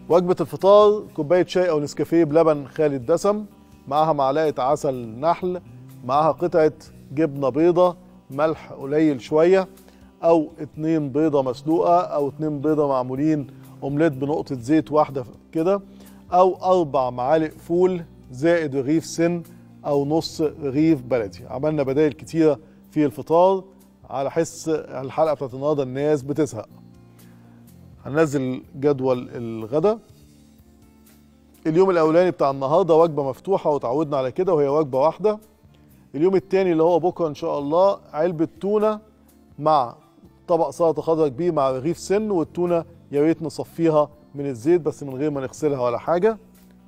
وجبة الفطار كوباية شاي أو نسكافيه بلبن خالي الدسم معاها معلقة عسل نحل معاها قطعة جبنة بيضة ملح قليل شوية أو اتنين بيضة مسلوقة أو اتنين بيضة معمولين أومليت بنقطة زيت واحدة كده أو أربع معالق فول زائد رغيف سن أو نص رغيف بلدي عملنا بدائل كتيرة في الفطار على حس الحلقة بتاعت النهاردة الناس بتزهق هننزل جدول الغدا اليوم الاولاني بتاع النهارده وجبه مفتوحه وتعودنا على كده وهي وجبه واحده اليوم الثاني اللي هو بكره ان شاء الله علبه تونه مع طبق سلطه خضراء كبير مع رغيف سن والتونه يا ريت نصفيها من الزيت بس من غير ما نغسلها ولا حاجه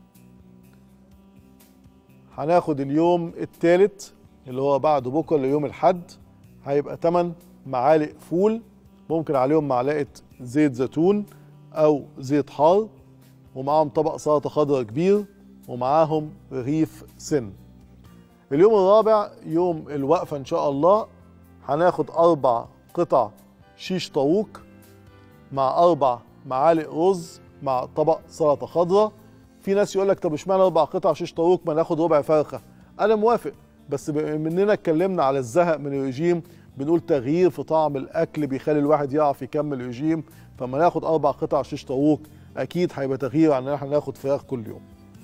هناخد اليوم الثالث اللي هو بعد بكره اللي يوم الحد هيبقى 8 معالق فول ممكن عليهم معلقه زيت زيتون او زيت حار ومعاهم طبق سلطه خضراء كبير ومعاهم رغيف سن اليوم الرابع يوم الوقفه ان شاء الله هناخد اربع قطع شيش طاووق مع اربع معالق رز مع طبق سلطه خضراء في ناس يقول لك طب اشمعنى اربع قطع شيش طاووق ما ناخد ربع فرخه انا موافق بس بما اننا اتكلمنا على الزهق من الرجيم بنقول تغيير في طعم الاكل بيخلي الواحد يعرف يكمل رجيم فما ناخد اربع قطع شيش طاووق اكيد هيبقى تغيير عن ان احنا ناخد فراخ كل يوم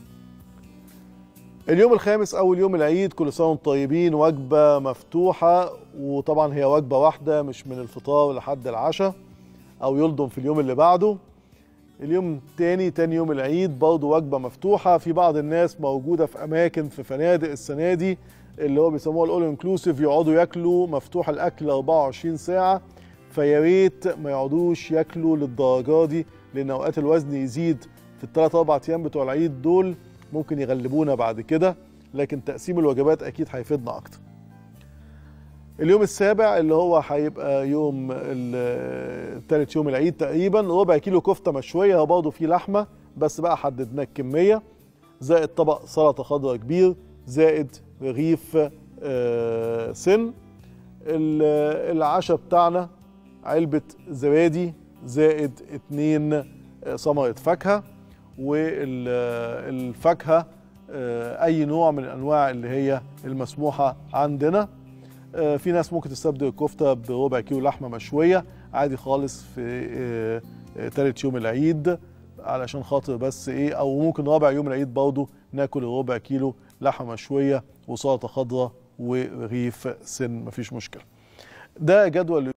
اليوم الخامس اول يوم العيد كل سنه وانتم طيبين وجبه مفتوحه وطبعا هي وجبه واحده مش من الفطار لحد العشاء او يلضم في اليوم اللي بعده اليوم التاني تاني يوم العيد برضه وجبه مفتوحه في بعض الناس موجوده في اماكن في فنادق السنه دي اللي هو بيسموها الاول انكلوسيف يقعدوا ياكلوا مفتوح الاكل 24 ساعه فيا ريت ما يقعدوش ياكلوا للدرجه دي لان اوقات الوزن يزيد في الثلاث اربع ايام بتوع العيد دول ممكن يغلبونا بعد كده لكن تقسيم الوجبات اكيد هيفيدنا اكتر اليوم السابع اللي هو هيبقى يوم ثالث يوم العيد تقريبا ربع كيلو كفته مشويه هو برضه فيه لحمه بس بقى حددنا الكميه زائد طبق سلطه خضراء كبير زائد رغيف آه سن العشاء بتاعنا علبة زبادي زائد اتنين ثمرة فاكهة والفاكهة أي نوع من الأنواع اللي هي المسموحة عندنا في ناس ممكن تستبدل الكفتة بربع كيلو لحمة مشوية عادي خالص في تالت يوم العيد علشان خاطر بس ايه او ممكن رابع يوم العيد برضه ناكل ربع كيلو لحمه مشويه وسلطه خضراء ورغيف سن مفيش مشكله ده جدول